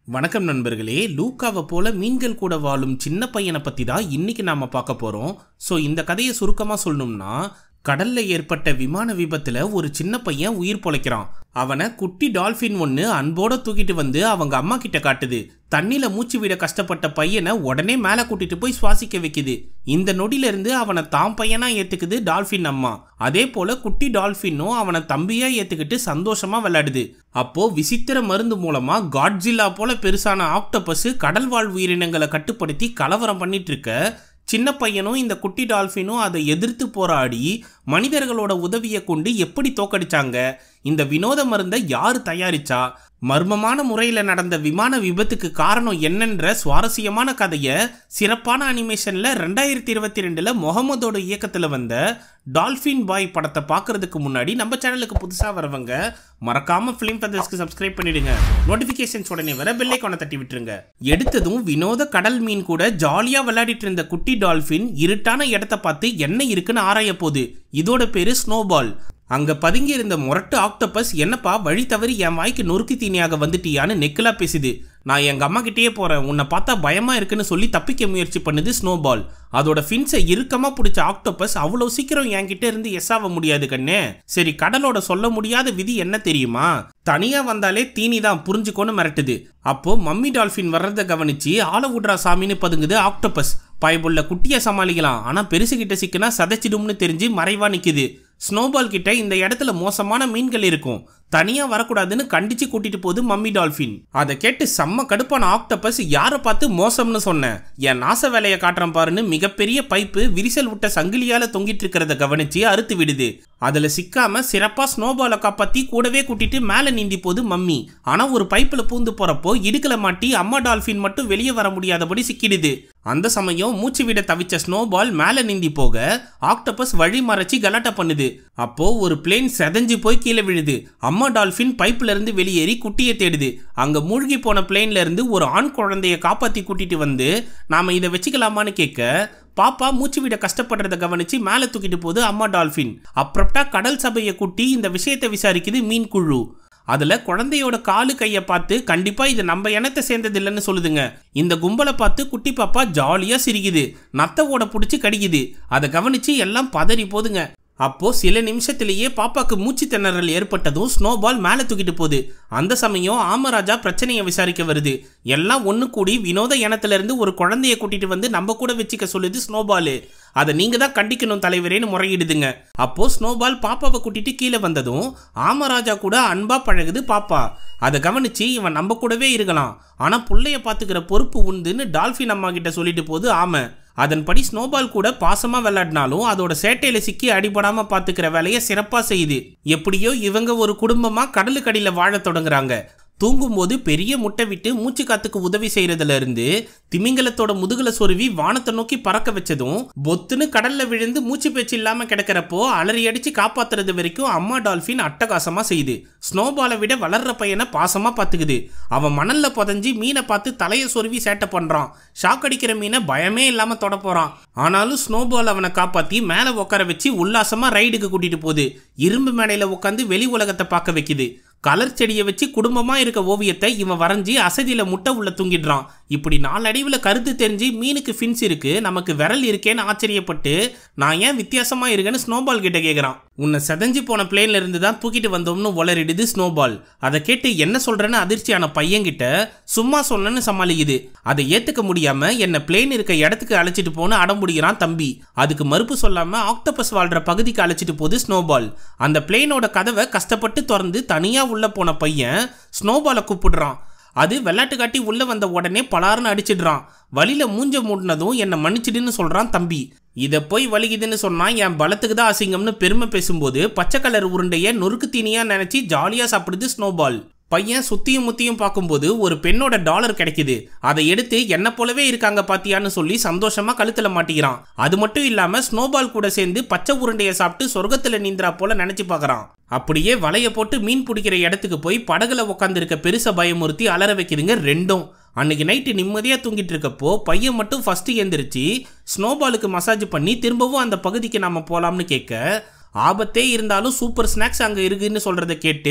வணக்கம் நண்பர்களே லூக்காவை போல மீன்கள் கூட வாழும் சின்ன பையனை பற்றி தான் இன்னைக்கு நாம் பார்க்க போகிறோம் ஸோ இந்த கதையை சுருக்கமாக சொல்லணும்னா கடல்ல ஏற்பட்ட விமான விபத்துல ஒரு சின்ன பையன் உயிர் பொழைக்கிறான் அவனை குட்டி டால்ஃபின் ஒன்று அன்போட தூக்கிட்டு வந்து அவங்க அம்மா கிட்ட காட்டுது தண்ணியில மூச்சு விட கஷ்டப்பட்ட பையனை உடனே மேலே கூட்டிட்டு போய் சுவாசிக்க வைக்குது இந்த நொடியில இருந்து அவனை தாம் பையனா ஏத்துக்குது டால்ஃபின் அம்மா அதே போல குட்டி டால்ஃபினும் அவனை தம்பியா ஏத்துக்கிட்டு சந்தோஷமா விளையாடுது அப்போ விசித்திர மருந்து மூலமா காட்ஜில்லா போல பெருசான ஆக்டோபஸ் கடல்வாழ் உயிரினங்களை கட்டுப்படுத்தி கலவரம் பண்ணிட்டு இருக்க சின்ன பையனும் இந்த குட்டி டால்ஃபினும் அதை எதிர்த்து போராடி மனிதர்களோட உதவியை கொண்டு எப்படி தோக்கடிச்சாங்க இந்த வினோத மருந்தை யார் தயாரிச்சா மர்மமான முறையில் நடந்த விமான விபத்துக்கு காரணம் என்னன்ற சுவாரஸ்யமான கதையை சிறப்பான அனிமேஷனில் ரெண்டாயிரத்தி இருபத்தி ரெண்டில் முகமதோட இயக்கத்தில் வந்த டால்ஃபின் பாய் படத்தை பார்க்கறதுக்கு முன்னாடி நம்ம சேனலுக்கு புதுசாக வரவங்க மறக்காம ஃபிலிம் ஃபெதர்ஸ்க்கு சப்ஸ்கிரைப் பண்ணிடுங்க நோட்டிஃபிகேஷன்ஸ் உடனே வர பெல்லைக்கான தட்டி விட்டுருங்க எடுத்ததும் வினோத கடல் மீன் கூட ஜாலியாக விளையாடிட்டு இருந்த குட்டி டால்ஃபின் இருட்டான இடத்த பார்த்து என்ன இருக்குன்னு ஆராய போகுது இதோட பேரு ஸ்னோபால் அங்க பதுங்கி இருந்த முரட்டு ஆக்டோபஸ் என்னப்பா வழி தவறி என் வாய்க்கு நொறுக்கு தீனியாக வந்துட்டியான்னு நெக்கிலா பேசுது நான் எங்க அம்மா கிட்டேயே போறேன் உன்னை பார்த்தா பயமா இருக்குன்னு சொல்லி தப்பிக்க முயற்சி பண்ணுது ஸ்னோபால் அதோட ஃபின்ஸை இறுக்கமா பிடிச்ச ஆக்டோபஸ் அவ்வளோ சீக்கிரம் என்கிட்ட இருந்து எஸ் ஆக முடியாது கண்ணே சரி கடலோட சொல்ல முடியாத விதி என்ன தெரியுமா தனியா வந்தாலே தீனி தான் புரிஞ்சுக்கோன்னு மிரட்டுது அப்போ மம்மி டால்ஃபின் வர்றதை கவனிச்சு ஆள விட்றா சாமின்னு பதுங்குது ஆக்டோபஸ் பயபுள்ள குட்டியை சமாளிக்கலாம் ஆனா பெருசு கிட்ட சிக்கினா சதைச்சிடும்னு தெரிஞ்சு மறைவா நிக்குது ஸ்னோபால் கிட்ட இந்த இடத்துல மோசமான மீன்கள் இருக்கும் தனியா வரக்கூடாதுன்னு கண்டிச்சு கூட்டிட்டு போகுது மம்மி டால்ஃபின் அதை கேட்டு செம்ம கடுப்பான ஆக்டோபஸ் யாரை பார்த்து மோசம்னு சொன்னேன் என் நாச வேலையை காட்டுறேன் பாருன்னு மிகப்பெரிய பைப்பு விரிசல் விட்ட சங்கிலியால தொங்கிட்டு இருக்கிறத கவனிச்சு அறுத்து விடுது அதுல சிக்காம சிறப்பா ஸ்னோபாலை காப்பாத்தி கூடவே கூட்டிட்டு மேல நீந்தி போகுது மம்மி ஆனா ஒரு பைப்புல பூந்து போறப்போ இடுக்கல மாட்டி அம்மா டால்ஃபின் மட்டும் வெளியே வர முடியாதபடி சிக்கிடுது அந்த சமயம் மூச்சு விட தவிச்ச ஸ்னோபால் மேல நீந்தி போக ஆக்டோபஸ் வழி மறைச்சி கலாட்டா பண்ணுது அப்போ ஒரு பிளேன் செதஞ்சு போய் கீழே விழுது அம்மா டால்ஃபின் பைப்ல இருந்து வெளியேறி குட்டியை தேடுது அங்க மூழ்கி போன பிளேன்ல இருந்து ஒரு ஆண் குழந்தைய காப்பாத்தி கூட்டிட்டு வந்து நாம இதை வச்சுக்கலாமான்னு கேட்க பாப்பா மூச்சு விட கஷ்டப்படுறத கவனிச்சு மேலே தூக்கிட்டு போகுது அம்மா டால்ஃபின் அப்புறம்டா கடல் சபையை கூட்டி இந்த விஷயத்தை விசாரிக்குது மீன் குழு அதுல குழந்தையோட காலு கையை பார்த்து கண்டிப்பா இது நம்ம இனத்தை சேர்ந்தது இல்லைன்னு சொல்லுதுங்க இந்த கும்பலை பார்த்து குட்டி பாப்பா ஜாலியா சிரிக்குது நத்தவோட பிடிச்சி கடிக்குது அதை கவனிச்சு எல்லாம் பதறி போதுங்க அப்போ சில நிமிஷத்திலேயே பாப்பாக்கு மூச்சு திணறல் ஏற்பட்டதும் ஸ்னோபால் மேலே தூக்கிட்டு போகுது அந்த சமயம் ஆமராஜா பிரச்சனையை விசாரிக்க வருது எல்லாம் ஒன்று கூடி வினோத இனத்திலிருந்து ஒரு குழந்தைய கூட்டிட்டு வந்து நம்ம கூட வச்சுக்க சொல்லுது ஸ்னோபாலு அதை நீங்க தான் கண்டிக்கணும் தலைவரேன்னு முறையிடுதுங்க அப்போ ஸ்னோபால் பாப்பாவை கூட்டிட்டு கீழே வந்ததும் ஆமராஜா கூட அன்பா பழகுது பாப்பா அதை கவனிச்சு இவன் நம்ம கூடவே இருக்கலாம் ஆனா புள்ளைய பாத்துக்கிற பொறுப்பு உண்டுன்னு டால்ஃபின் அம்மா கிட்ட சொல்லிட்டு போது ஆமை அதன்படி ஸ்னோபால் கூட பாசமா விளையாடினாலும் அதோட சேட்டையில சிக்கி அடிபடாம பாத்துக்கிற வேலையை சிறப்பா செய்யுது எப்படியோ இவங்க ஒரு குடும்பமா கடலுக்கடியில வாழத் தொடங்குறாங்க தூங்கும்போது பெரிய முட்டை விட்டு மூச்சு காத்துக்கு உதவி செய்யறதுல இருந்து திமிங்கலத்தோட முதுகுல சொருவி வானத்தை நோக்கி பறக்க வச்சதும் பொத்துன்னு கடல்ல விழுந்து மூச்சு பேச்சு இல்லாம கிடக்கிறப்போ அலறி அடிச்சு காப்பாத்துறது வரைக்கும் அம்மா டால்ஃபின் அட்டகாசமா செய்யுது ஸ்னோபாலை விட வளர்ற பையனை பாசமா பாத்துக்குது அவன் மணல்ல புதஞ்சி மீனை பார்த்து தலையை சொருவி சேட்டை பண்றான் ஷாக் அடிக்கிற மீனை பயமே இல்லாம தொட போறான் ஆனாலும் ஸ்னோபால் அவனை காப்பாத்தி மேல உட்கார வச்சு உல்லாசமா ரைடுக்கு கூட்டிட்டு போகுது இரும்பு மேடையில உட்காந்து வெளி உலகத்தை பார்க்க வைக்குது கலர் செடியை வச்சு குடும்பமா இருக்க ஓவியத்தை இவன் வரைஞ்சி அசதியில முட்டை உள்ள தூங்கிடுறான் இப்படி நாளடைவில் கருத்து தெரிஞ்சு மீனுக்கு ஃபின்ஸ் இருக்கு நமக்கு விரல் இருக்கேன்னு ஆச்சரியப்பட்டு நான் ஏன் வித்தியாசமா இருக்கேன்னு ஸ்னோபால் கிட்ட கேட்குறான் உன்னை செதஞ்சு போன பிளேன்ல இருந்து தான் தூக்கிட்டு வந்தோம்னு உளறிடுது ஸ்னோபால் அதை கேட்டு என்ன சொல்றேன்னு அதிர்ச்சியான பையன்கிட்ட சும்மா சொன்னேன்னு சமாளிக்குது அதை ஏத்துக்க முடியாம என்ன பிளேன் இருக்க இடத்துக்கு அழைச்சிட்டு போன்னு அடம்புடிக்கிறான் தம்பி அதுக்கு மறுப்பு சொல்லாம ஆக்டோபஸ் வாழ்ற பகுதிக்கு அழைச்சிட்டு போகுது ஸ்னோபால் அந்த பிளேனோட கதவை கஷ்டப்பட்டு திறந்து தனியா உள்ள போன பையன் ஸ்னோபாலை கூப்பிடுறான் அது வெள்ளாட்டு காட்டி உள்ள வந்த உடனே பலாருன்னு அடிச்சிடுறான் வழியில மூஞ்ச மூடினதும் என்னை மன்னிச்சிடுன்னு சொல்றான் தம்பி இதை போய் வலிக்குதுன்னு சொன்னா என் பலத்துக்கு தான் அசிங்கம்னு பெருமை பேசும்போது பச்சை கலர் உருண்டைய நொறுக்கு தீனியா நினைச்சு ஜாலியா சாப்பிடுது ஸ்னோபால் பையன் சுத்தியும் முத்தியும் பார்க்கும்போது ஒரு பெண்ணோட டாலர் கிடைக்குது அதை எடுத்து என்ன போலவே இருக்காங்க பாத்தியான்னு சொல்லி சந்தோஷமா கழுத்துல மாட்டிக்கிறான் அது மட்டும் இல்லாம ஸ்னோபால் கூட சேர்ந்து பச்சை உருண்டையை சாப்பிட்டு சொர்க்கத்துல நீந்திரா போல நினைச்சு பார்க்கறான் அப்படியே வலைய போட்டு மீன் பிடிக்கிற இடத்துக்கு போய் படகுல உட்காந்துருக்க பெருச பயமுறுத்தி அலற வைக்குதுங்க ரெண்டும் அன்னைக்கு நைட்டு நிம்மதியாக தூங்கிட்டு இருக்கப்போ பையன் மட்டும் ஃபஸ்ட்டு எந்திரிச்சு ஸ்னோபாலுக்கு மசாஜ் பண்ணி திரும்பவும் அந்த பகுதிக்கு நாம போகலாம்னு கேட்க ஆபத்தே இருந்தாலும் சூப்பர் ஸ்நாக்ஸ் அங்கே இருக்குன்னு சொல்கிறத கேட்டு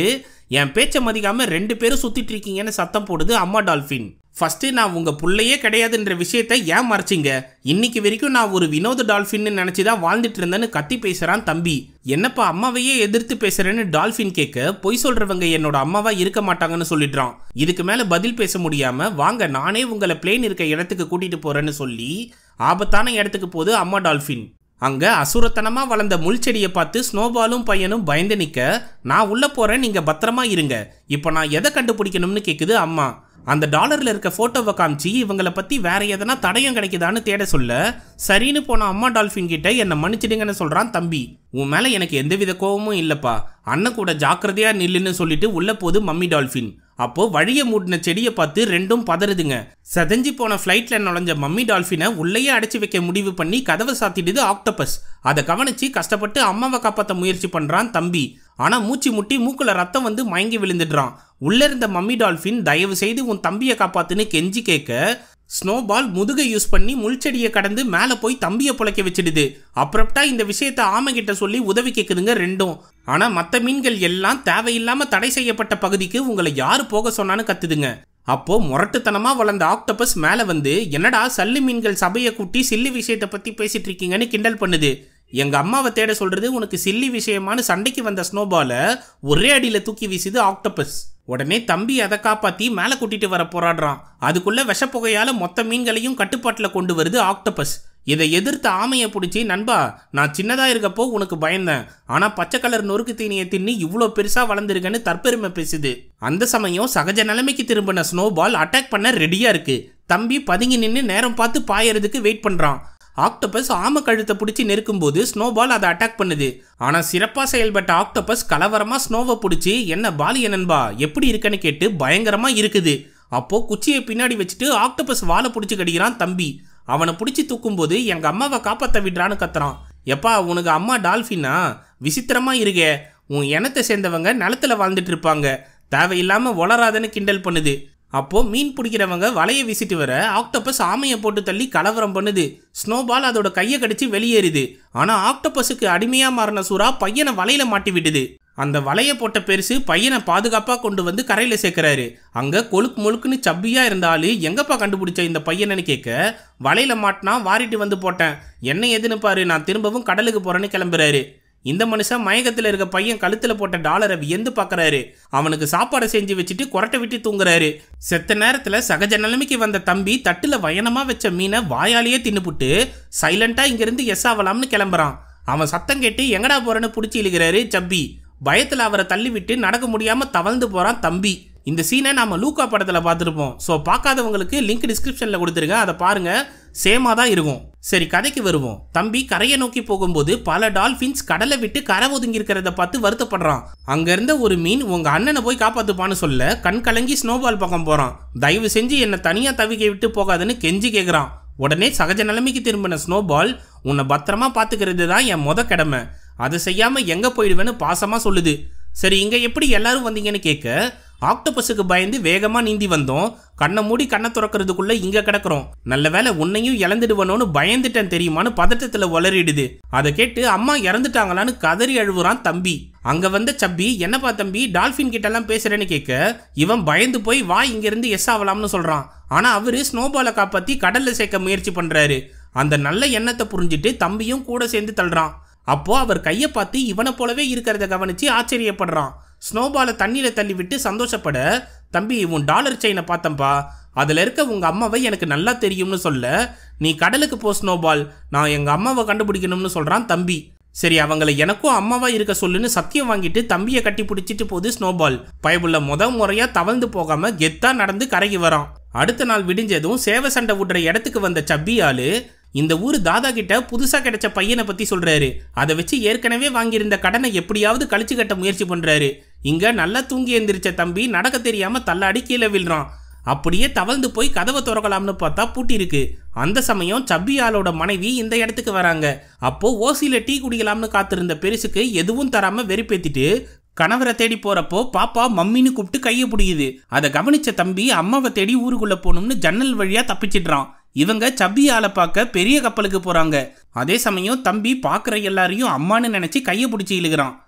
என் பேச்சை மதிக்காம ரெண்டு பேரும் சுத்திட்டு இருக்கீங்கன்னு சத்தம் போடுது அம்மா டால்ஃபின் ஃபர்ஸ்ட் நான் உங்க புள்ளையே கிடையாதுன்ற விஷயத்த ஏன் மறைச்சிங்க இன்னைக்கு வரைக்கும் நான் ஒரு வினோத டால்ஃபின்னு நினைச்சு தான் வாழ்ந்துட்டு இருந்தேன்னு கத்தி பேசுறான் தம்பி என்னப்பா அம்மாவையே எதிர்த்து பேசுறேன்னு டால்ஃபின் கேட்க பொய் சொல்றவங்க என்னோட அம்மாவா இருக்க மாட்டாங்கன்னு சொல்லிடுறான் இதுக்கு மேல பதில் பேச முடியாம வாங்க நானே உங்களை பிளேன் இருக்க இடத்துக்கு கூட்டிட்டு போறேன்னு சொல்லி ஆபத்தான இடத்துக்கு போகுது அம்மா டால்ஃபின் அங்க அசுரத்தனமா வளர்ந்த முள் செடியை பார்த்து ஸ்னோபாலும் பையனும் பயந்து நிக்க நான் உள்ள போறேன் நீங்க பத்திரமா இருங்க இப்போ நான் எதை கண்டுபிடிக்கணும்னு கேக்குது அம்மா அந்த டாலர்ல இருக்க போட்டோவை காமிச்சு இவங்கள பத்தி வேற எதனா தடயம் கிடைக்குதான்னு தேட சொல்ல சரின்னு போன அம்மா டால்ஃபின் கிட்ட என்னை மன்னிச்சிடுங்கன்னு சொல்றான் தம்பி உன் மேல எனக்கு எந்தவித கோவமும் இல்லப்பா அண்ணன் கூட ஜாக்கிரதையா நில்லுன்னு சொல்லிட்டு உள்ள போது மம்மி டால்ஃபின் அப்போ வழிய மூடின செடியை பார்த்து ரெண்டும் பதறுதுங்க செதஞ்சி போன ஃப்ளைட்ல நுழைஞ்ச மம்மி டால்ஃபினை உள்ளேயே அடைச்சி வைக்க முடிவு பண்ணி கதவை சாத்திடுது ஆக்டோபஸ் அதை கவனிச்சு கஷ்டப்பட்டு அம்மாவை காப்பாற்ற முயற்சி பண்றான் தம்பி ஆனா மூச்சு முட்டி மூக்குல ரத்தம் வந்து மயங்கி விழுந்துடுறான் உள்ள இருந்த மம்மி டால்ஃபின் தயவு செய்து உன் தம்பியை காப்பாத்துன்னு கெஞ்சி கேட்க ஸ்னோபால் முதுகை யூஸ் பண்ணி முள்செடியை கடந்து மேலே போய் தம்பியை புழைக்க வச்சிடுது அப்புறம்டா இந்த விஷயத்த ஆமை கிட்ட சொல்லி உதவி கேட்குதுங்க ரெண்டும் ஆனால் மற்ற மீன்கள் எல்லாம் தேவையில்லாம தடை செய்யப்பட்ட பகுதிக்கு உங்களை யார் போக சொன்னான்னு கத்துதுங்க அப்போ முரட்டுத்தனமா வளர்ந்த ஆக்டோபஸ் மேலே வந்து என்னடா சல்லி மீன்கள் சபையை கூட்டி சில்லி விஷயத்தை பத்தி பேசிட்டு இருக்கீங்கன்னு கிண்டல் பண்ணுது எங்க அம்மாவை தேட சொல்றது உனக்கு சில்லி விஷயமானு சண்டைக்கு வந்த ஸ்னோபால ஒரே அடியில தூக்கி வீசுது ஆக்டோபஸ் உடனே தம்பி அதை காப்பாத்தி மேலே கூட்டிட்டு வர போராடுறான் அதுக்குள்ள விஷப்புகையால மொத்த மீன்களையும் கட்டுப்பாட்டில் கொண்டு வருது ஆக்டோபஸ் இதை எதிர்த்த ஆமையை பிடிச்சி நண்பா நான் சின்னதா இருக்கப்போ உனக்கு பயந்தேன் ஆனா பச்சை கலர் நொறுக்கு தீனியை தின்னு இவ்வளோ பெருசா வளர்ந்துருக்கன்னு தற்பெருமை பேசுது அந்த சமயம் சகஜ நிலைமைக்கு திரும்பின ஸ்னோபால் அட்டாக் பண்ண ரெடியா இருக்கு தம்பி பதுங்கி நின்று நேரம் பார்த்து பாயறதுக்கு வெயிட் பண்றான் ஆக்டோபஸ் ஆம கழுத்தை பிடிச்சி நெருக்கும்போது ஸ்னோபால் அதை அட்டாக் பண்ணுது ஆனா சிறப்பா செயல்பட்ட ஆக்டோபஸ் கலவரமா ஸ்னோவை பிடிச்சி என்ன பாலிய நண்பா எப்படி இருக்கன்னு கேட்டு பயங்கரமா இருக்குது அப்போ குச்சியை பின்னாடி வச்சுட்டு ஆக்டோபஸ் வாழை பிடிச்சி கடிக்கிறான் தம்பி அவனை பிடிச்சி தூக்கும்போது எங்க அம்மாவை காப்பாத்த விடுறான்னு கத்துறான் எப்பா உனக்கு அம்மா டால்ஃபினா விசித்திரமா இருக்கே உன் இனத்தை சேர்ந்தவங்க நிலத்துல வாழ்ந்துட்டு இருப்பாங்க தேவையில்லாம வளராதன்னு கிண்டல் பண்ணுது அப்போ மீன் பிடிக்கிறவங்க வலையை வீசிட்டு வர ஆக்டோபஸ் ஆமையை போட்டு தள்ளி கலவரம் பண்ணுது ஸ்னோபால் அதோட கையை கடிச்சு வெளியேறுது ஆனா ஆக்டோபஸுக்கு அடிமையா மாறின சுறா பையனை வலையில மாட்டி விடுது அந்த வலையை போட்ட பெருசு பையனை பாதுகாப்பா கொண்டு வந்து கரையில சேர்க்கிறாரு அங்க கொழுக்கு முழுக்குன்னு சப்பியா இருந்தாலு எங்கப்பா கண்டுபிடிச்ச இந்த பையனன்னு கேட்க வலையில மாட்டினா வாரிட்டு வந்து போட்டேன் என்ன எதுன்னு பாரு நான் திரும்பவும் கடலுக்கு போறேன்னு கிளம்புறாரு இந்த மனுஷன் மயக்கத்தில் இருக்க பையன் கழுத்துல போட்ட டாலரை வியந்து பார்க்கறாரு அவனுக்கு சாப்பாடை செஞ்சு வச்சுட்டு கொரட்டை விட்டு தூங்குறாரு செத்த நேரத்துல சகஜ நிலைமைக்கு வந்த தம்பி தட்டுல வயனமா வச்ச மீனை வாயாலேயே தின்னுபுட்டு சைலண்டா இங்கிருந்து எஸ் ஆகலாம்னு கிளம்புறான் அவன் சத்தம் கேட்டு எங்கடா போறேன்னு பிடிச்சி இழுகிறாரு சப்பி பயத்துல அவரை தள்ளி விட்டு நடக்க முடியாம தவழ்ந்து போறான் தம்பி இந்த சீனை நாம லூக்கா படத்துல பார்த்துருப்போம் ஸோ பார்க்காதவங்களுக்கு லிங்க் டிஸ்கிரிப்ஷன்ல கொடுத்துருங்க அதை பாருங்க சேமா தான் இருக்கும் சரி கதைக்கு வருவோம் தம்பி கரையை நோக்கி போகும்போது பல டால்பின்ஸ் கடலை விட்டு கரை ஒதுங்கி இருக்கிறத பார்த்து வருத்தப்படுறான் அங்க இருந்த ஒரு மீன் உங்க அண்ணனை போய் காப்பாத்துப்பான்னு சொல்ல கண் கலங்கி ஸ்னோபால் பக்கம் போறான் தயவு செஞ்சு என்னை தனியா தவிக்க விட்டு போகாதுன்னு கெஞ்சி கேக்குறான் உடனே சகஜ நிலைமைக்கு திரும்பின ஸ்னோபால் உன்னை பத்திரமா பாத்துக்கிறது தான் என் முத கடமை அதை செய்யாம எங்க போயிடுவேன்னு பாசமா சொல்லுது சரி இங்க எப்படி எல்லாரும் வந்தீங்கன்னு கேட்க ஆக்டோபஸுக்கு பயந்து வேகமா நீந்தி வந்தோம் கண்ணை மூடி கண்ணை துறக்கிறதுக்குள்ள இங்க கிடக்குறோம் நல்ல வேளை உன்னையும் இழந்துடுவனோன்னு பயந்துட்டேன் தெரியுமான்னு பதட்டத்துல வளரிடுது அதை கேட்டு அம்மா இறந்துட்டாங்களான்னு கதறி அழுவுறான் தம்பி அங்க வந்த சப்பி என்னப்பா தம்பி டால்பின் கிட்ட எல்லாம் பேசுறேன்னு கேட்க இவன் பயந்து போய் வா இங்க இருந்து எஸ் ஆகலாம்னு சொல்றான் ஆனா அவரு ஸ்னோபாலை காப்பாத்தி கடல்ல சேர்க்க முயற்சி பண்றாரு அந்த நல்ல எண்ணத்தை புரிஞ்சுட்டு தம்பியும் கூட சேர்ந்து தள்ளுறான் அப்போ அவர் கையை பார்த்து இவனை போலவே இருக்கிறத கவனிச்சு ஆச்சரியப்படுறான் ஸ்னோபாலை தண்ணியில தள்ளி விட்டு சந்தோஷப்பட தம்பி உன் டாலர் செயினை பார்த்தம்பா அதில் இருக்க உங்க அம்மாவை எனக்கு நல்லா தெரியும்னு சொல்ல நீ கடலுக்கு போ ஸ்னோபால் நான் எங்க அம்மாவை கண்டுபிடிக்கணும்னு சொல்றான் தம்பி சரி அவங்கள எனக்கும் அம்மாவா இருக்க சொல்லுன்னு சத்தியம் வாங்கிட்டு தம்பியை கட்டி பிடிச்சிட்டு போகுது ஸ்னோபால் பயபுள்ள முத முறையா தவழ்ந்து போகாம கெத்தா நடந்து கரைக்கு வரான் அடுத்த நாள் விடிஞ்சதும் சேவை சண்டை விடுற இடத்துக்கு வந்த சப்பி ஆளு இந்த ஊர் தாதா கிட்ட புதுசா கிடைச்ச பையனை பத்தி சொல்றாரு அதை வச்சு ஏற்கனவே வாங்கியிருந்த கடனை எப்படியாவது கழிச்சு கட்ட முயற்சி பண்றாரு இங்க நல்லா தூங்கி எந்திரிச்ச தம்பி நடக்க தெரியாம தள்ளாடி கீழே விழுறான் அப்படியே தவழ்ந்து போய் கதவை திறக்கலாம்னு பார்த்தா பூட்டி இருக்கு அந்த சமயம் சப்பியாலோட மனைவி இந்த இடத்துக்கு வராங்க அப்போ ஓசியில டீ குடிக்கலாம்னு காத்திருந்த பெருசுக்கு எதுவும் தராம வெறுப்பேத்திட்டு கணவரை தேடி போறப்போ பாப்பா மம்மின்னு கூப்பிட்டு கையை பிடிக்குது அதை கவனிச்ச தம்பி அம்மாவை தேடி ஊருக்குள்ள போகணும்னு ஜன்னல் வழியா தப்பிச்சிடுறான் இவங்க சப்பியால பார்க்க பெரிய கப்பலுக்கு போறாங்க அதே சமயம் தம்பி பார்க்குற எல்லாரையும் அம்மான்னு நினைச்சு கையை பிடிச்சி இழுகிறான்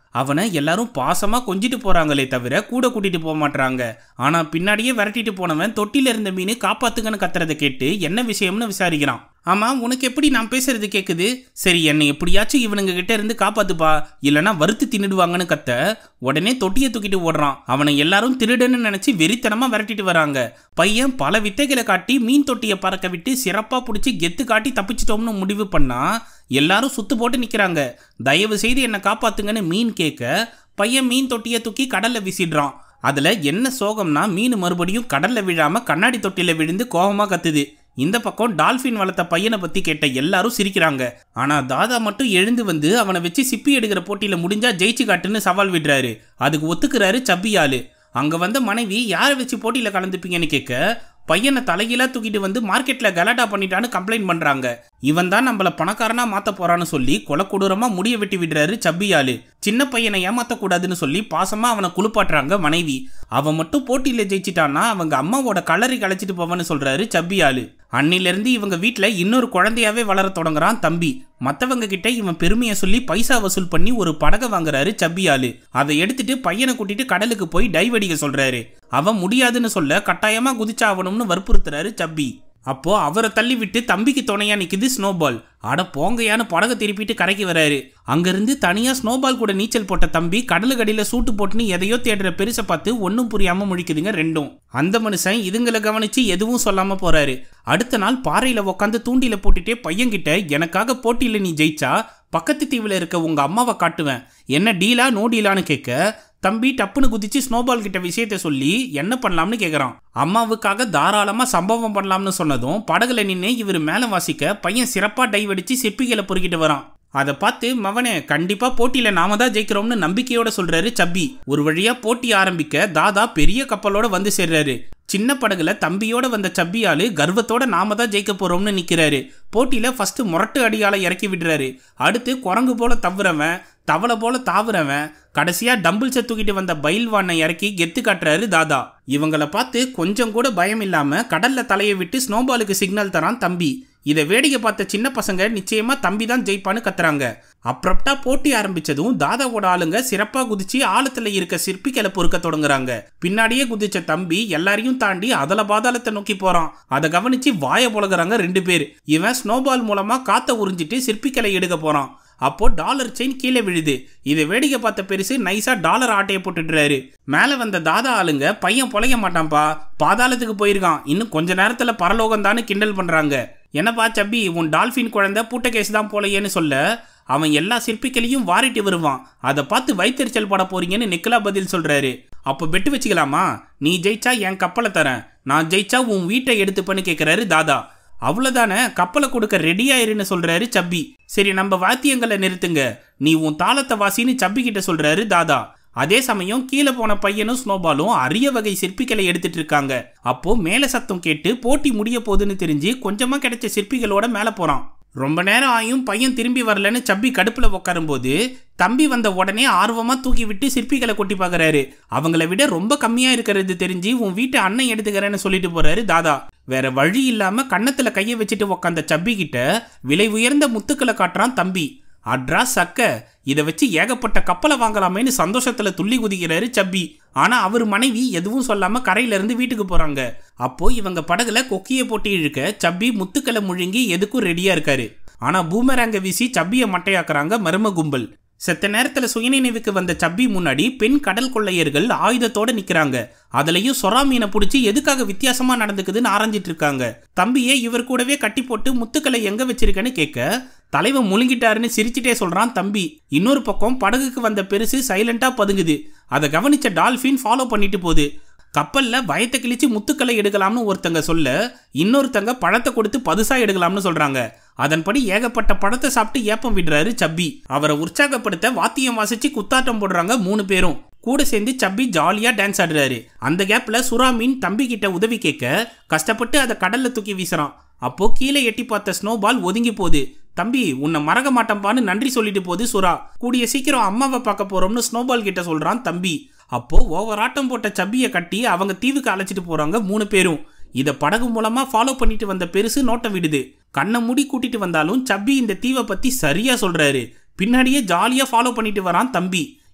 அவனை எல்லாரும் பாசமா கொஞ்சிட்டு போறாங்களே தவிர கூட கூட்டிட்டு போக மாட்டாங்க ஆனா பின்னாடியே விரட்டிட்டு போனவன் தொட்டில இருந்த மீன் காப்பாத்துங்கன்னு கத்துறதை கேட்டு என்ன விஷயம்னு விசாரிக்கிறான் ஆமா உனக்கு எப்படி நான் பேசுறது கேக்குது சரி என்னை எப்படியாச்சும் இவனுங்க கிட்ட இருந்து காப்பாத்துப்பா இல்லனா வறுத்து தின்னுடுவாங்கன்னு கத்த உடனே தொட்டியை தூக்கிட்டு ஓடுறான் அவனை எல்லாரும் திருடன்னு நினைச்சு வெறித்தனமா விரட்டிட்டு வராங்க பையன் பல வித்தைகளை காட்டி மீன் தொட்டியை பறக்க விட்டு சிறப்பா பிடிச்சி கெத்து காட்டி தப்பிச்சிட்டோம்னு முடிவு பண்ணா எல்லாரும் சுத்து போட்டு நிக்கிறாங்க தயவு செய்து என்னை காப்பாத்துங்கன்னு மீன் கேட்க பையன் மீன் தொட்டியை தூக்கி கடல்ல வீசிடுறான் அதுல என்ன சோகம்னா மீன் மறுபடியும் கடல்ல விழாம கண்ணாடி தொட்டில விழுந்து கோபமா கத்துது இந்த பக்கம் டால்பின் வளர்த்த பையனை பத்தி கேட்ட எல்லாரும் சிரிக்கிறாங்க ஆனா தாதா மட்டும் எழுந்து வந்து அவனை வச்சு சிப்பி எடுக்கிற போட்டியில முடிஞ்சா ஜெயிச்சு காட்டுன்னு சவால் விடுறாரு அதுக்கு ஒத்துக்கிறாரு சப்பியாளு அங்க வந்த மனைவி யாரை வச்சு போட்டியில கலந்துப்பீங்கன்னு கேட்க பையனை தலைகீழா தூக்கிட்டு வந்து மார்க்கெட்ல கலாட்டா பண்ணிட்டான்னு கம்ப்ளைண்ட் பண்றாங்க இவன் தான் நம்மள பணக்காரனா மாத்த போறான்னு சொல்லி கொலை கொடூரமா முடிய வெட்டி விடுறாரு சப்பியாளு சின்ன பையனை ஏமாத்த கூடாதுன்னு சொல்லி பாசமா அவனை குளிப்பாட்டுறாங்க மனைவி அவன் மட்டும் போட்டியில ஜெயிச்சிட்டான்னா அவங்க அம்மாவோட கலரி களைச்சிட்டு போவன்னு சொல்றாரு சப்பியாளு அன்னிலிருந்து இவங்க வீட்ல இன்னொரு குழந்தையாவே வளர தொடங்குறான் தம்பி மத்தவங்க கிட்ட இவன் பெருமையை சொல்லி பைசா வசூல் பண்ணி ஒரு படகை வாங்குறாரு சப்பியாளு அதை எடுத்துட்டு பையனை கூட்டிட்டு கடலுக்கு போய் டைவ் அடிக்க சொல்றாரு அவன் முடியாதுன்னு சொல்ல கட்டாயமா குதிச்சாகணும்னு வற்புறுத்துறாரு சப்பி அப்போ அவரை தள்ளி விட்டு தம்பிக்கு துணையா நிக்குது ஸ்னோபால் அட போங்கையான்னு படகை திருப்பிட்டு கரைக்கு வராரு அங்கிருந்து தனியா ஸ்னோபால் கூட நீச்சல் போட்ட தம்பி கடலுக்கடியில சூட்டு போட்டுன்னு எதையோ தேடுற பெருசை பார்த்து ஒன்றும் புரியாம முழிக்குதுங்க ரெண்டும் அந்த மனுஷன் இதுங்களை கவனிச்சு எதுவும் சொல்லாம போறாரு அடுத்த நாள் பாறையில உட்காந்து தூண்டில போட்டுட்டே பையன்கிட்ட எனக்காக போட்டியில நீ ஜெயிச்சா பக்கத்து தீவுல இருக்க உங்க அம்மாவை காட்டுவேன் என்ன டீலா நோ டீலான்னு கேட்க தம்பி டப்புன்னு குதிச்சு ஸ்னோபால் கிட்ட விஷயத்த சொல்லி என்ன பண்ணலாம்னு கேக்குறான் அம்மாவுக்காக தாராளமா சம்பவம் பண்ணலாம்னு சொன்னதும் படகுல நின்று இவர் மேல வாசிக்க பையன் சிறப்பா டைவ் அடிச்சு சிப்பிகளை பொறுக்கிட்டு வரான் அதை பார்த்து மவனே கண்டிப்பா போட்டியில நாம தான் ஜெயிக்கிறோம்னு நம்பிக்கையோட சொல்றாரு சப்பி ஒரு வழியா போட்டி ஆரம்பிக்க தாதா பெரிய கப்பலோட வந்து சேர்றாரு சின்ன படகுல தம்பியோட வந்த சப்பியாளு கர்வத்தோட நாம தான் ஜெயிக்க போறோம்னு நிக்கிறாரு போட்டியில ஃபர்ஸ்ட் முரட்டு அடியால இறக்கி விடுறாரு அடுத்து குரங்கு போல தவ்வுறவன் தவளை போல தாவுறவன் கடைசியா டம்பிள்ஸை தூக்கிட்டு வந்த பயில்வானை இறக்கி கெத்து காட்டுறாரு தாதா இவங்கள பார்த்து கொஞ்சம் கூட பயம் இல்லாம கடல்ல தலையை விட்டு ஸ்னோபாலுக்கு சிக்னல் தரான் தம்பி இதை வேடிக்கை பார்த்த சின்ன பசங்க நிச்சயமா தம்பி தான் ஜெயிப்பான்னு கத்துறாங்க அப்புறப்டா போட்டி ஆரம்பிச்சதும் தாதாவோட ஆளுங்க சிறப்பா குதிச்சு ஆழத்துல இருக்க சிற்பிகளை பொறுக்க தொடங்குறாங்க பின்னாடியே குதிச்ச தம்பி எல்லாரையும் தாண்டி அதல பாதாளத்தை நோக்கி போறான் அதை கவனிச்சு வாய புலகுறாங்க ரெண்டு பேர் இவன் ஸ்னோபால் மூலமா காத்த உறிஞ்சிட்டு சிற்பிகளை எடுக்க போறான் அப்போ டாலர் செயின் கீழே விழுது இதை வேடிக்கை பார்த்த பெருசு நைஸா டாலர் ஆட்டையை போட்டுடுறாரு மேல வந்த தாதா ஆளுங்க பையன் பொழைக்க மாட்டான்ப்பா பாதாளத்துக்கு போயிருக்கான் இன்னும் கொஞ்ச நேரத்துல பரலோகம் தானு கிண்டல் பண்றாங்க என்னப்பா சப்பி உன் டால்பின் குழந்தை பூட்ட கேஸ் தான் போலையேன்னு சொல்ல அவன் எல்லா சிற்பிகளையும் வாரிட்டு வருவான் அதை பார்த்து வைத்தறிச்சல் பட போறீங்கன்னு நிக்கலா பதில் சொல்றாரு அப்போ பெட்டு வச்சுக்கலாமா நீ ஜெயிச்சா என் கப்பலை தரேன் நான் ஜெயிச்சா உன் வீட்டை எடுத்துப்பேன்னு கேட்குறாரு தாதா அவ்வளோதானே கப்பலை கொடுக்க ரெடியாயிருன்னு சொல்றாரு சப்பி சரி நம்ம வாத்தியங்களை நிறுத்துங்க நீ உன் தாளத்தை வாசின்னு சப்பி கிட்ட சொல்றாரு தாதா அதே சமயம் கீழே போன பையனும் ஸ்னோபாலும் அரிய வகை சிற்பிகளை எடுத்துட்டு இருக்காங்க அப்போ மேல சத்தம் கேட்டு போட்டி முடிய போகுதுன்னு தெரிஞ்சு கொஞ்சமா கிடைச்ச சிற்பிகளோட மேல போறான் ரொம்ப நேரம் ஆயும் பையன் திரும்பி வரலன்னு சப்பி கடுப்புல உட்காரும்போது தம்பி வந்த உடனே ஆர்வமா தூக்கி விட்டு சிற்பிகளை கொட்டி பார்க்கறாரு அவங்கள விட ரொம்ப கம்மியா இருக்கிறது தெரிஞ்சு உன் வீட்டை அண்ணன் எடுத்துக்கிறேன்னு சொல்லிட்டு போறாரு தாதா வேற வழி இல்லாம கன்னத்துல கையை வச்சுட்டு உக்காந்த சப்பி கிட்ட விலை உயர்ந்த முத்துக்களை காட்டுறான் தம்பி அட்ரா சக்க இதை வச்சு ஏகப்பட்ட கப்பலை வாங்கலாமேன்னு சந்தோஷத்துல துள்ளி குதிக்கிறாரு சப்பி ஆனா அவர் மனைவி எதுவும் சொல்லாம கரையில இருந்து வீட்டுக்கு போறாங்க அப்போ இவங்க படகுல கொக்கிய போட்டு இழுக்க சப்பி முத்துக்களை முழுங்கி எதுக்கும் ரெடியா இருக்காரு ஆனா பூமராங்க வீசி சப்பிய மட்டையாக்குறாங்க மர்ம கும்பல் செத்த நேரத்துல சுயநினைவுக்கு வந்த சப்பி முன்னாடி பெண் கடல் கொள்ளையர்கள் ஆயுதத்தோட நிக்கிறாங்க அதுலயும் சொரா மீனை பிடிச்சி எதுக்காக வித்தியாசமா நடந்துக்குதுன்னு ஆராய்ஞ்சிட்டு இருக்காங்க தம்பியே இவர் கூடவே கட்டி போட்டு முத்துக்களை எங்க வச்சிருக்கேன்னு கேட்க தலைவன் முழுங்கிட்டாருன்னு சிரிச்சிட்டே சொல்றான் தம்பி இன்னொரு பக்கம் படகுக்கு வந்த பெருசு சைலண்டா பதுங்குது அதை கவனிச்ச டால்பின் ஃபாலோ பண்ணிட்டு போகுது கப்பல்ல பயத்தை கிழிச்சு முத்துக்களை எடுக்கலாம்னு ஒருத்தங்க சொல்ல இன்னொருத்தங்க பழத்தை கொடுத்து பதுசா எடுக்கலாம்னு சொல்றாங்க அதன்படி ஏகப்பட்ட பழத்தை சாப்பிட்டு ஏப்பம் விடுறாரு சப்பி அவரை உற்சாகப்படுத்த வாத்தியம் வாசிச்சு குத்தாட்டம் போடுறாங்க மூணு பேரும் கூட சேர்ந்து சப்பி ஜாலியா டான்ஸ் ஆடுறாரு அந்த கேப்ல சுறா மீன் தம்பி கிட்ட உதவி கேட்க கஷ்டப்பட்டு அதை கடல்ல தூக்கி வீசுறான் அப்போ கீழே எட்டி பார்த்த ஸ்னோபால் ஒதுங்கி போகுது தம்பி உன்னை மறக்க மாட்டேன்பான்னு நன்றி சொல்லிட்டு போகுது சுறா கூடிய சீக்கிரம் அம்மாவை பார்க்க போறோம்னு ஸ்னோபால் கிட்ட சொல்றான் தம்பி அப்போ ஓவராட்டம் போட்ட சப்பியை கட்டி அவங்க தீவுக்கு அழைச்சிட்டு போறாங்க மூணு பேரும் இதை படகு மூலமா ஃபாலோ பண்ணிட்டு வந்த பெருசு நோட்டம் விடுது கண்ணை மூடி கூட்டிட்டு வந்தாலும் சப்பி இந்த தீவை பத்தி சரியா சொல்றாரு பின்னாடியே ஜாலியா ஃபாலோ பண்ணிட்டு வரான் தம்பி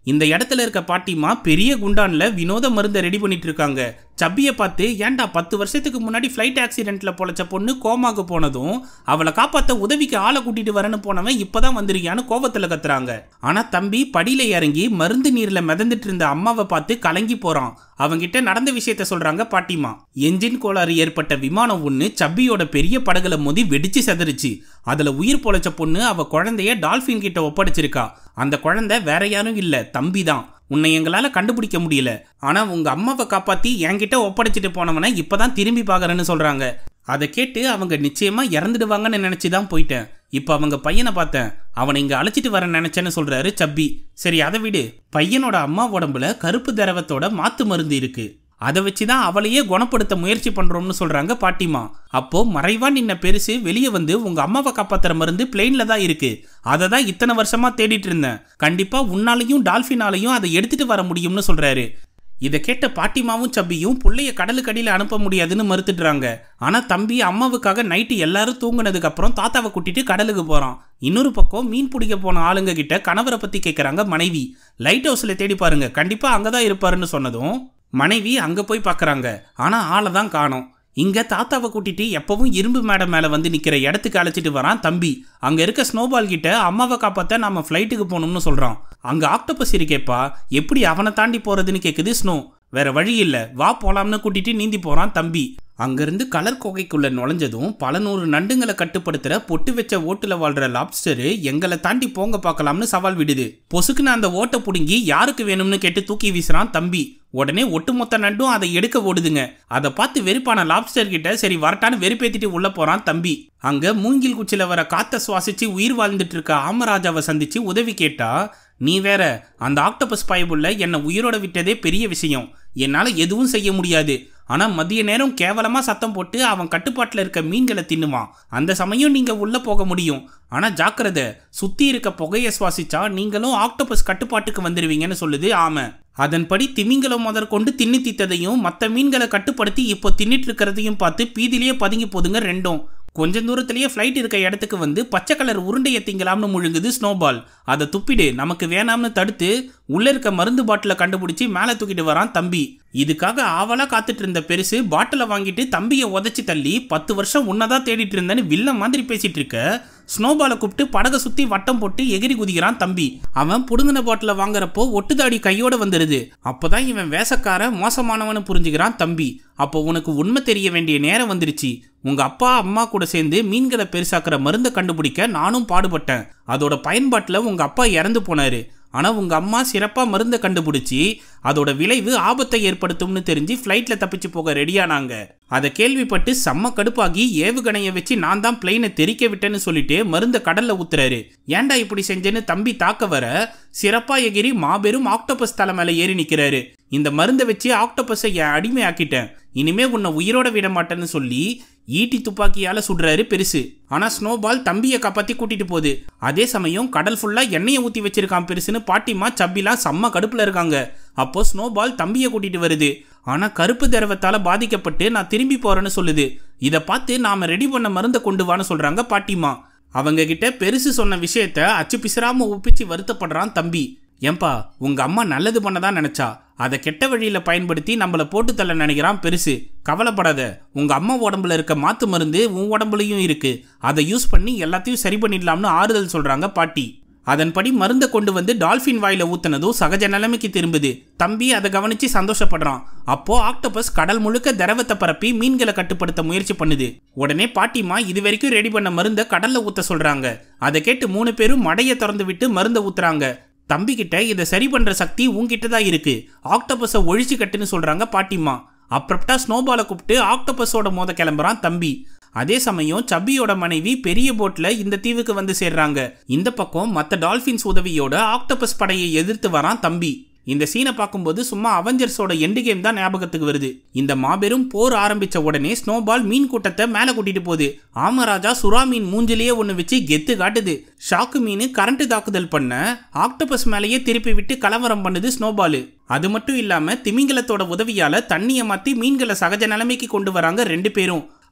இந்த இடத்துல இருக்க பாட்டிமா பெரிய குண்டான்ல வினோத மருந்தை ரெடி பண்ணிட்டு இருக்காங்க சப்பியை பார்த்து ஏன்டா பத்து வருஷத்துக்கு முன்னாடி ஃப்ளைட் ஆக்சிடென்ட்ல பொழைச்ச பொண்ணு கோமாக்கு போனதும் அவளை காப்பாத்த உதவிக்கு ஆளை கூட்டிட்டு வரேன்னு போனவன் இப்பதான் வந்திருக்கியான்னு கோபத்துல கத்துறாங்க ஆனா தம்பி படியில இறங்கி மருந்து நீர்ல மிதந்துட்டு இருந்த அம்மாவை பார்த்து கலங்கி போறான் அவங்கிட்ட நடந்த விஷயத்த சொல்றாங்க பாட்டிமா என்ஜின் கோளாறு ஏற்பட்ட விமானம் ஒண்ணு சப்பியோட பெரிய படகுல மோதி வெடிச்சு செதறிச்சு அதுல உயிர் பொழைச்ச பொண்ணு அவ குழந்தைய டால்பின் கிட்ட ஒப்படைச்சிருக்கா அந்த குழந்தை வேற யாரும் இல்ல தம்பி தான் உன்னை எங்களால கண்டுபிடிக்க முடியல ஆனா உங்க அம்மாவை காப்பாத்தி என்கிட்ட ஒப்படைச்சிட்டு போனவனை இப்பதான் திரும்பி பாக்குறேன்னு சொல்றாங்க அதை கேட்டு அவங்க நிச்சயமா இறந்துடுவாங்கன்னு நினைச்சு தான் போயிட்டேன் இப்போ அவங்க பையனை பார்த்தேன் அவனை இங்க அழைச்சிட்டு வர நினைச்சேன்னு சொல்றாரு சப்பி சரி அதை விடு பையனோட அம்மா உடம்புல கருப்பு திரவத்தோட மாத்து மருந்து இருக்கு அதை வச்சு தான் அவளையே குணப்படுத்த முயற்சி பண்றோம்னு சொல்றாங்க பாட்டிமா அப்போ மறைவா நின்ன பெருசு வெளியே வந்து உங்க அம்மாவை காப்பாத்துற மருந்து பிளெயின்ல தான் இருக்கு அதை தான் இத்தனை வருஷமா தேடிட்டு இருந்தேன் கண்டிப்பா உன்னாலையும் டால்ஃபினாலையும் அதை எடுத்துட்டு வர முடியும்னு சொல்றாரு இதை கேட்ட பாட்டிமாவும் சப்பியும் புள்ளைய கடலுக்கு அடியில் அனுப்ப முடியாதுன்னு மறுத்துடுறாங்க ஆனா தம்பி அம்மாவுக்காக நைட்டு எல்லாரும் தூங்குனதுக்கு அப்புறம் தாத்தாவை கூட்டிட்டு கடலுக்கு போறான் இன்னொரு பக்கம் மீன் பிடிக்க போன ஆளுங்க கிட்ட கணவரை பத்தி கேட்கறாங்க மனைவி லைட் ஹவுஸ்ல தேடி பாருங்க கண்டிப்பா அங்கதான் இருப்பாருன்னு சொன்னதும் மனைவி அங்க போய் பார்க்கறாங்க ஆனா ஆளை தான் காணோம் இங்க தாத்தாவை கூட்டிட்டு எப்பவும் இரும்பு மேடை மேல வந்து நிக்கிற இடத்துக்கு அழைச்சிட்டு வரான் தம்பி அங்க இருக்க ஸ்னோபால் கிட்ட அம்மாவை காப்பாத்த நாம ஃப்ளைட்டுக்கு போகணும்னு சொல்றான் அங்க ஆக்டோபஸ் இருக்கேப்பா எப்படி அவனை தாண்டி போறதுன்னு கேக்குது ஸ்னோ வேற வழி இல்ல வா போலாம்னு கூட்டிட்டு நீந்தி போறான் தம்பி அங்கிருந்து கலர் குகைக்குள்ள நுழைஞ்சதும் பல நூறு நண்டுங்களை கட்டுப்படுத்துற பொட்டு வச்ச ஓட்டுல வாழ்ற லாப்ஸ்டரு எங்களை தாண்டி போங்க பார்க்கலாம்னு சவால் விடுது பொசுக்குன்னு அந்த ஓட்டை புடுங்கி யாருக்கு வேணும்னு கேட்டு தூக்கி வீசுறான் தம்பி உடனே ஒட்டுமொத்த நண்டும் அதை எடுக்க ஓடுதுங்க அதை பார்த்து வெறுப்பான லாப்ஸ்டர் கிட்ட சரி வரட்டான்னு வெறுப்பேத்திட்டு உள்ள போறான் தம்பி அங்க மூங்கில் குச்சில வர காத்த சுவாசிச்சு உயிர் வாழ்ந்துட்டு இருக்க ஆமராஜாவை சந்திச்சு உதவி கேட்டா நீ வேற அந்த ஆக்டோபஸ் பயபுள்ள என்னை உயிரோட விட்டதே பெரிய விஷயம் என்னால எதுவும் செய்ய முடியாது ஆனா மதிய நேரம் கேவலமா சத்தம் போட்டு அவன் கட்டுப்பாட்டுல இருக்க மீன்களை தின்னுவான் அந்த சமயம் நீங்க உள்ள போக முடியும் ஆனா ஜாக்கிரதை சுத்தி இருக்க புகையை சுவாசிச்சா நீங்களும் ஆக்டோபஸ் கட்டுப்பாட்டுக்கு வந்துருவீங்கன்னு சொல்லுது ஆமை அதன்படி திமிங்கலம் முதற்கொண்டு தின்னி தீத்ததையும் மற்ற மீன்களை கட்டுப்படுத்தி இப்போ தின்னிட்டு இருக்கிறதையும் பார்த்து பீதிலேயே பதுங்கி போதுங்க ரெண்டும் கொஞ்ச தூரத்திலேயே ஃப்ளைட் இருக்க இடத்துக்கு வந்து பச்சை கலர் உருண்டையை திங்கலாம்னு முழுங்குது ஸ்னோபால் அதை துப்பிடு நமக்கு வேணாம்னு தடுத்து உள்ள இருக்க மருந்து பாட்டிலை கண்டுபிடிச்சி மேலே தூக்கிட்டு வரான் தம்பி இதுக்காக ஆவலா காத்துட்டு இருந்த பெருசு பாட்டிலை வாங்கிட்டு தம்பியை உதச்சி தள்ளி பத்து வருஷம் உன்னதான் தேடிட்டு இருந்தேன்னு வில்ல மாதிரி பேசிட்டு இருக்க ஸ்னோபாலை கூப்பிட்டு படகை சுத்தி வட்டம் போட்டு எகிரி குதிக்கிறான் தம்பி அவன் புடுங்கின பாட்டில வாங்குறப்போ ஒட்டுதாடி கையோட வந்துடுது அப்பதான் இவன் வேசக்கார மோசமானவனு புரிஞ்சுக்கிறான் தம்பி அப்போ உனக்கு உண்மை தெரிய வேண்டிய நேரம் வந்துருச்சு உங்க அப்பா அம்மா கூட சேர்ந்து மீன்களை பெருசாக்குற மருந்தை கண்டுபிடிக்க நானும் பாடுபட்டேன் அதோட பயன்பாட்டில் உங்க அப்பா இறந்து போனாரு ஆனா உங்க அம்மா சிறப்பா மருந்தை கண்டுபிடிச்சி அதோட விளைவு ஆபத்தை ஏற்படுத்தும்னு தெரிஞ்சு ஃப்ளைட்ல தப்பிச்சு போக ரெடியானாங்க அதை கேள்விப்பட்டு செம்ம கடுப்பாகி ஏவுகணையை வச்சு நான் தான் பிளைனை தெறிக்க விட்டேன்னு சொல்லிட்டு மருந்தை கடல்ல ஊத்துறாரு ஏன்டா இப்படி செஞ்சேன்னு தம்பி தாக்க வர சிறப்பா எகிரி மாபெரும் ஆக்டோபஸ் தலை மேல ஏறி நிக்கிறாரு இந்த மருந்தை வச்சு ஆக்டோபஸை என் அடிமையாக்கிட்டேன் இனிமே உன்னை உயிரோட விட மாட்டேன்னு சொல்லி ஈட்டி துப்பாக்கியால சுடுறாரு பெருசு ஆனா ஸ்னோபால் தம்பியை காப்பாத்தி கூட்டிட்டு போகுது அதே சமயம் கடல் ஃபுல்லா எண்ணெயை ஊத்தி வச்சிருக்கான் பெருசுன்னு பாட்டிமா சப்பிலாம் செம்ம கடுப்புல இருக்காங்க அப்போ ஸ்னோபால் தம்பியை கூட்டிட்டு வருது ஆனா கருப்பு திரவத்தால பாதிக்கப்பட்டு நான் திரும்பி போறேன்னு சொல்லுது இதை பார்த்து நாம ரெடி பண்ண மருந்தை கொண்டு வான்னு சொல்றாங்க பாட்டிமா அவங்க கிட்ட பெருசு சொன்ன விஷயத்த அச்சு பிசுறாம ஒப்பிச்சு வருத்தப்படுறான் தம்பி ஏன்பா உங்க அம்மா நல்லது பண்ணதான் நினைச்சா அதை கெட்ட வழியில பயன்படுத்தி நம்மள போட்டு தள்ள நினைக்கிறான் பெருசு கவலைப்படாத உங்க அம்மா உடம்புல இருக்க மாத்து மருந்து உன் உடம்புலயும் இருக்கு அதை யூஸ் பண்ணி எல்லாத்தையும் சரி பண்ணிடலாம்னு ஆறுதல் சொல்றாங்க பாட்டி அதன்படி மருந்தை கொண்டு வந்து டால்ஃபின் வாயில ஊத்துனதும் சகஜ நிலைமைக்கு திரும்புது தம்பி அதை கவனிச்சு சந்தோஷப்படுறான் அப்போ ஆக்டோபஸ் கடல் முழுக்க திரவத்தை பரப்பி மீன்களை கட்டுப்படுத்த முயற்சி பண்ணுது உடனே பாட்டிமா இது வரைக்கும் ரெடி பண்ண மருந்தை கடல்ல ஊத்த சொல்றாங்க அதை கேட்டு மூணு பேரும் மடையை திறந்து விட்டு மருந்தை ஊத்துறாங்க தம்பி கிட்ட இதை சரி பண்ற சக்தி உன்கிட்ட தான் இருக்கு ஆக்டோபஸை ஒழிச்சு கட்டுன்னு சொல்றாங்க பாட்டிமா அப்புறப்பட்டா ஸ்னோபாலை கூப்பிட்டு ஆக்டோபஸோட மோத கிளம்புறான் தம்பி அதே சமயம் சப்பியோட மனைவி பெரிய போட்ல இந்த தீவுக்கு வந்து சேர்றாங்க இந்த பக்கம் மற்ற டால்பின்ஸ் உதவியோட ஆக்டோபஸ் படையை எதிர்த்து வரான் தம்பி இந்த சீனை பார்க்கும்போது சும்மா அவெஞ்சர்ஸோட எண்டு கேம் தான் ஞாபகத்துக்கு வருது இந்த மாபெரும் போர் ஆரம்பிச்ச உடனே ஸ்னோபால் மீன் கூட்டத்தை மேலே கூட்டிட்டு போகுது ஆமராஜா சுறா மீன் மூஞ்சிலேயே ஒன்று வச்சு கெத்து காட்டுது ஷாக்கு மீன் கரண்ட் தாக்குதல் பண்ண ஆக்டோபஸ் மேலேயே திருப்பி விட்டு கலவரம் பண்ணுது ஸ்னோபாலு அது மட்டும் இல்லாம திமிங்கலத்தோட உதவியால தண்ணியை மாத்தி மீன்களை சகஜ நிலைமைக்கு கொண்டு வராங்க ரெண்டு பேரும்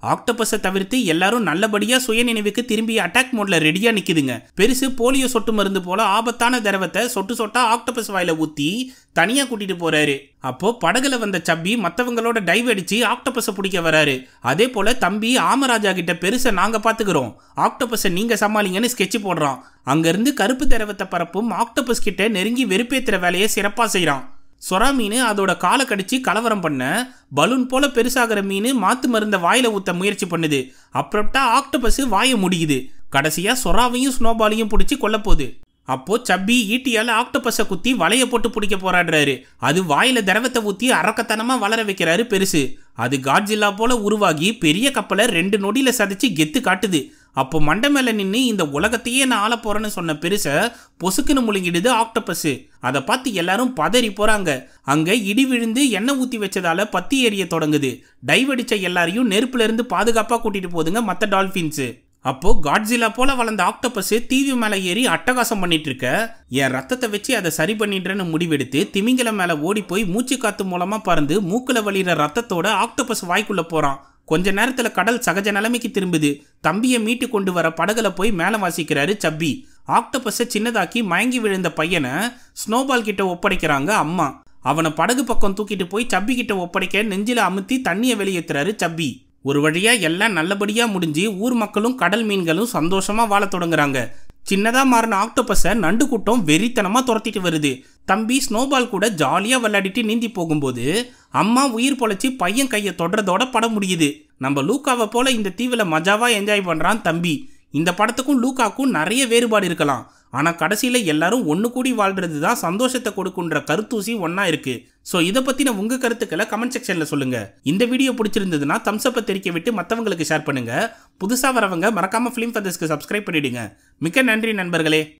ஆக்டோபஸை தவிர்த்து எல்லாரும் நல்லபடியா சுயநினைவுக்கு திரும்பி அட்டாக் மோட்ல ரெடியா நிக்குதுங்க பெருசு போலியோ சொட்டு மருந்து போல ஆபத்தான திரவத்தை சொட்டு சொட்டா ஆக்டோபஸ் வாயில ஊத்தி தனியா கூட்டிட்டு போறாரு அப்போ படகுல வந்த சப்பி மத்தவங்களோட டைவ் அடிச்சு ஆக்டோபஸை பிடிக்க வராரு அதே போல தம்பி ஆமராஜா கிட்ட பெருசை நாங்க பாத்துக்கிறோம் ஆக்டோபஸை நீங்க சமாளிங்கன்னு ஸ்கெட்ச் போடுறான் அங்கிருந்து கருப்பு திரவத்தை பரப்பும் ஆக்டோபஸ் கிட்ட நெருங்கி வெறுப்பேத்துற வேலையை சிறப்பா செய்றான் சொரா மீன் அதோட காலை கடிச்சு கலவரம் பண்ண பலூன் போல பெருசாகிற மீன் மாத்து மருந்த வாயில ஊத்த முயற்சி பண்ணுது அப்புறம்ட்டா ஆக்டோபஸ் வாயை முடியுது கடைசியா சொராவையும் ஸ்னோபாலையும் பிடிச்சி கொல்ல போகுது அப்போ சப்பி ஈட்டியால ஆக்டோபஸை குத்தி வலைய போட்டு பிடிக்க போராடுறாரு அது வாயில திரவத்தை ஊத்தி அரக்கத்தனமா வளர வைக்கிறாரு பெருசு அது காட்ஜில்லா போல உருவாகி பெரிய கப்பலை ரெண்டு நொடியில சதைச்சு கெத்து காட்டுது அப்போ மண்டை மேல நின்று இந்த உலகத்தையே நான் ஆள போறேன்னு சொன்ன பெருச பொசுக்குன்னு முழுங்கிடுது ஆக்டோபஸ் அதை பார்த்து எல்லாரும் பதறி போறாங்க அங்க இடி விழுந்து எண்ணெய் ஊத்தி வச்சதால பத்தி எரிய தொடங்குது டைவ் அடிச்ச எல்லாரையும் நெருப்புல இருந்து பாதுகாப்பா கூட்டிட்டு போதுங்க மத்த டால்பின்ஸ் அப்போ காட்ஜிலா போல வளர்ந்த ஆக்டோபஸ் தீவு மேலே ஏறி அட்டகாசம் பண்ணிட்டு இருக்க என் ரத்தத்தை வச்சு அதை சரி பண்ணிடுறேன்னு முடிவெடுத்து திமிங்கல மேல ஓடி போய் மூச்சு காத்து மூலமா பறந்து மூக்குல வழிகிற ரத்தத்தோட ஆக்டோபஸ் வாய்க்குள்ள போறான் கொஞ்ச நேரத்துல கடல் சகஜ நிலைமைக்கு திரும்புது தம்பியை மீட்டு கொண்டு வர படகுல போய் மேல வாசிக்கிறாரு சப்பி ஆக்டோபஸை சின்னதாக்கி மயங்கி விழுந்த பையனை ஸ்னோபால் கிட்ட ஒப்படைக்கிறாங்க அம்மா அவனை படகு பக்கம் தூக்கிட்டு போய் சப்பி கிட்ட ஒப்படைக்க நெஞ்சில அமுத்தி தண்ணியை வெளியேத்துறாரு சப்பி ஒரு வழியா எல்லாம் நல்லபடியா முடிஞ்சு ஊர் மக்களும் கடல் மீன்களும் சந்தோஷமா வாழ தொடங்குறாங்க சின்னதா மாறின ஆக்டோபஸை நண்டு கூட்டம் வெறித்தனமா துரத்திட்டு வருது தம்பி ஸ்னோபால் கூட ஜாலியா விளையாடிட்டு நீந்தி போகும்போது அம்மா உயிர் பொழைச்சி பையன் கையை தொடுறதோட படம் முடியுது நம்ம லூக்காவை போல இந்த தீவுல மஜாவா என்ஜாய் பண்றான் தம்பி இந்த படத்துக்கும் லூக்காக்கும் நிறைய வேறுபாடு இருக்கலாம் ஆனா கடைசியில எல்லாரும் ஒண்ணு கூடி வாழ்றது தான் சந்தோஷத்தை கொடுக்குன்ற கருத்தூசி ஒண்ணா இருக்கு ஸோ இதை பத்தின உங்க கருத்துக்களை கமெண்ட் செக்ஷன்ல சொல்லுங்க இந்த வீடியோ பிடிச்சிருந்ததுன்னா தம்ஸ்அப்பை தெரிக்க விட்டு மற்றவங்களுக்கு ஷேர் பண்ணுங்க புதுசா வரவங்க மறக்காம ஃபிலிம் ஃபதர்ஸ்க்கு சப்ஸ்கிரைப் பண்ணிடுங்க மிக்க நன்றி நண்பர்களே